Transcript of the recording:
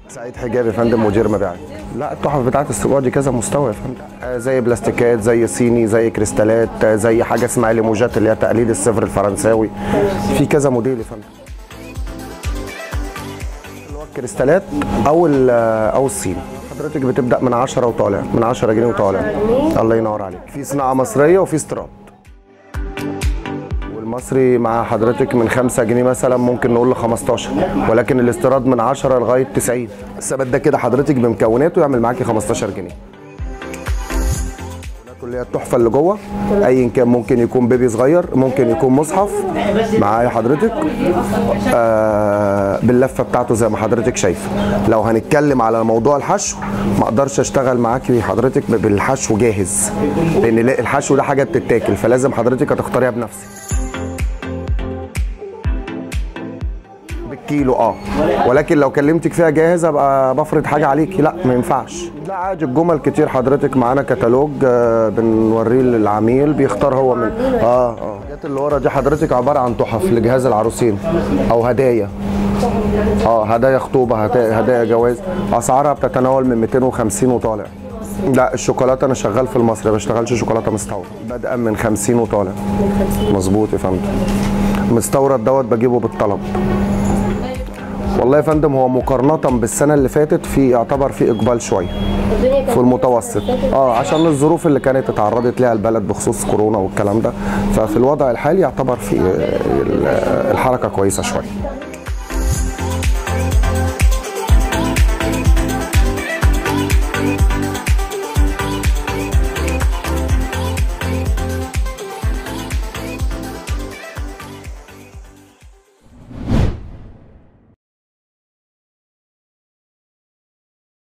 سعيد حجابي يا فندم مدير مبيعات لا التحف بتاعت السبوع دي كذا مستوى يا فندم آه، زي بلاستيكات زي صيني زي كريستالات آه، زي حاجه اسمها ليموجات اللي هي تقليد الصفر الفرنساوي في كذا موديل يا فندم اللي هو الكريستالات او ال- او الصيني حضرتك بتبدا من 10 وطالع من 10 جنيه وطالع الله ينور عليك في صناعه مصريه وفي استيراد والمصري مع حضرتك من 5 جنيه مثلا ممكن نقول ل 15 ولكن الاستيراد من 10 لغايه 90 الثبات ده كده حضرتك بمكوناته يعمل معاكي 15 جنيه اللي هي التحفه اللي جوه ايا كان ممكن يكون بيبي صغير ممكن يكون مصحف معايا حضرتك آه باللفه بتاعته زي ما حضرتك شايفه لو هنتكلم على موضوع الحشو ما اقدرش اشتغل معاكي حضرتك بالحشو جاهز لان لا- الحشو ده حاجه بتتاكل فلازم حضرتك هتختاريها بنفسك بالكيلو اه ولكن لو كلمتك فيها جاهز ابقى بفرض حاجه عليكي لا ما ينفعش لا عادي الجمل كتير حضرتك معانا كتالوج آه بنوريه للعميل بيختار هو من اه اه الحاجات اللي ورا دي حضرتك عباره عن تحف لجهاز العروسين او هدايا اه هدايا خطوبه هدايا, هدايا جواز اسعارها بتتناول من 250 وطالع لا الشوكولاته انا شغال في المصري ما بشتغلش شوكولاته مستورد بادئه من 50 وطالع مظبوط يا فندم مستورد دوت بجيبه بالطلب والله يا فندم هو مقارنة بالسنة اللي فاتت في يعتبر في إقبال شوية الدنيا كانت في المتوسط اه عشان الظروف اللي كانت اتعرضت ليها البلد بخصوص كورونا والكلام ده ففي الوضع الحالي يعتبر في آه، الحركة كويسة شوية